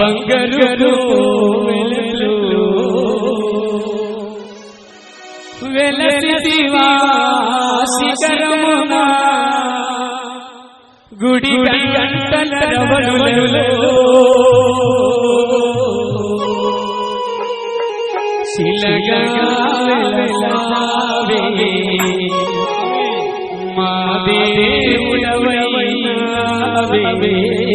బంగారు వెలలు వెలసివా శిఖరమున గుడి గంటల రవలులలో శిలగా వెలసావే మా దేవుడవైనావే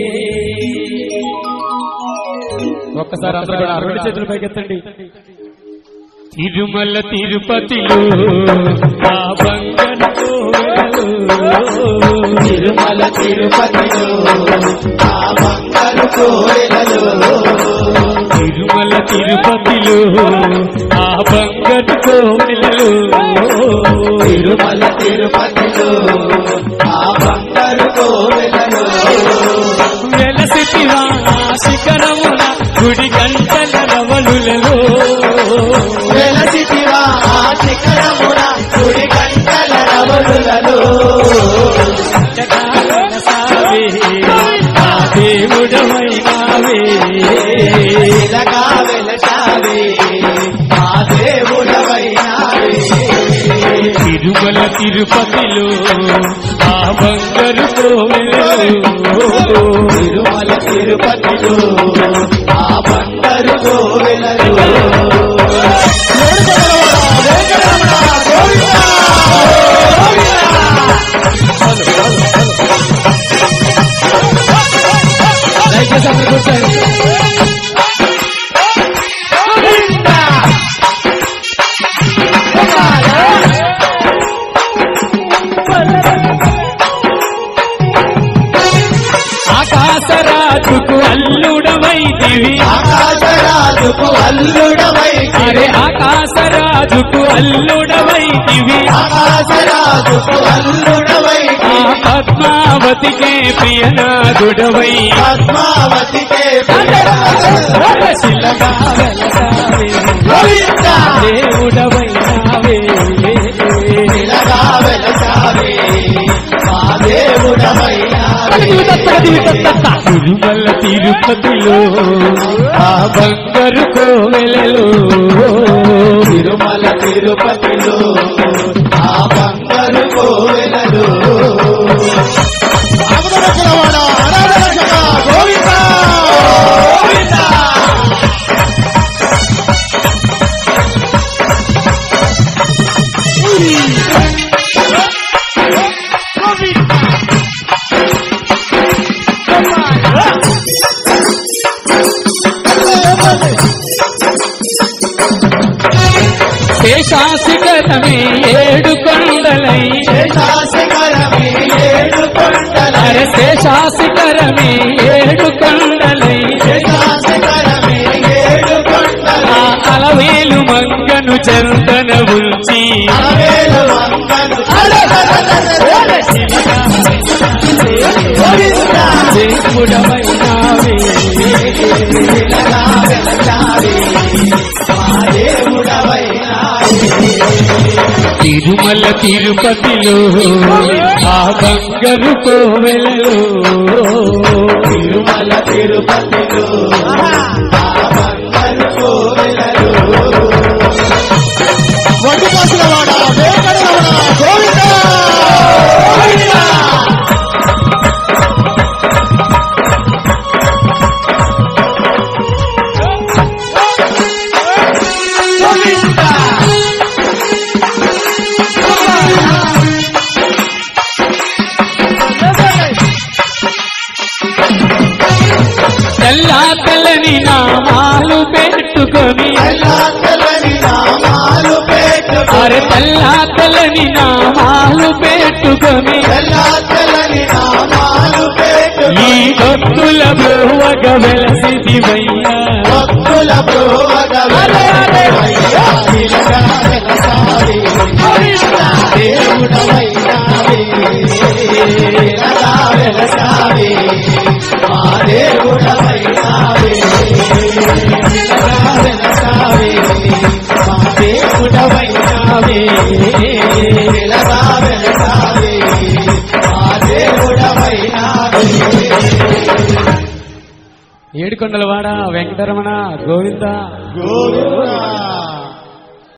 ఒక్కసారి అందరూ కూడా రెండు చేతులు పైకెత్తండి తిరుమల తిరుపతిలో ఆ బంగారు కోవెలలో తిరుమల తిరుపతిలో ఆ బంగారు కోవెలలో తిరుమల తిరుపతిలో ఆ బంగారు కోవెలలో తిరుమల తిరుపతిలో ఆ బంగారు కోవెలలో వెలసివా శిఖరమున గుడి గంటల రవలులలో వెలసితివా ఆ శిఖరమున గుడి గంటల రవలులలో చక్కగా వెలసావే, ఆ దేవుడమైనావే ఇలాగా వెలసావే మా దేవుడవైనావే తిరుమల తిరుపతిలో ఆ బంగారు కోవెలలో తిరుమల తిరుపతిలో ఆ బంగారు కోవెలలో దయచేసి అందరూ కూర్చోండి. ఆకాశరాజుకు అల్లుడవైతివి ఆకాశరాజుకు అల్లుడవై అరే ఆకాశరాజుకు అల్లుడవైతివి ఆకాశరాజుకు అల్లుడవై ఆ పద్మావతికే ప్రియనాథుడవై పద్మావతికే శిలగా వెలసావే, దేవుడవైనావే ఇలాగా వెలసావే మా దేవుడవైనావే తిరుమల తిరుపతిలో ఆ బంగారు కోవెలలో తిరుమల తిరుపతిలో ఆ బంగారు కోవెలలో శేషాశిఖరమే ఏడు కొండలై శేషాశిఖరమే ఏడు కొండల అరే శేషాశిఖరమే ఏడు కొండలై శేషాశిఖరమే ఏడు కొండల ఆ అలవేలు మంగను చందన ఉంచి అలవేలు వంకను దేవుడమైనావే ఇలాగా వెలసావే మా దేవుడవైనావే తిరుమల తిరుపతిలో ఆ బంగారు కోవెలలో తిరుమల తిరుపతిలో ఆ బంగారు కోవెలలో వడ్డుపాసులవాడ వేకడలవాడ గోవింద తెల్లా తెల్లని నామాలు పెట్టుకొని ఎలా తెల్లని నామాలు పెట్టుకో అరే తెల్లా తెల్లని నామాలు పెట్టుకొని ఎలా తెల్లని నామాలు పెట్టుకో ఈ భక్తుల భోవగ వెలసిదివయ్యా భక్తుల ప్రోవగ వెలసావయ్యా, ఇలాగా వెలసావే. దేవుడవైనావే, ఇలాగా వెలసావే. మా దేవుడవైనావే, ఇలాగా వెలసావే. మా దేవుడవైనావే, ఇలాగా వెలసావే. మా దేవుడవైనావే ఏడుకొండలవాడ వెంకటరమణ గోవింద గోవిందా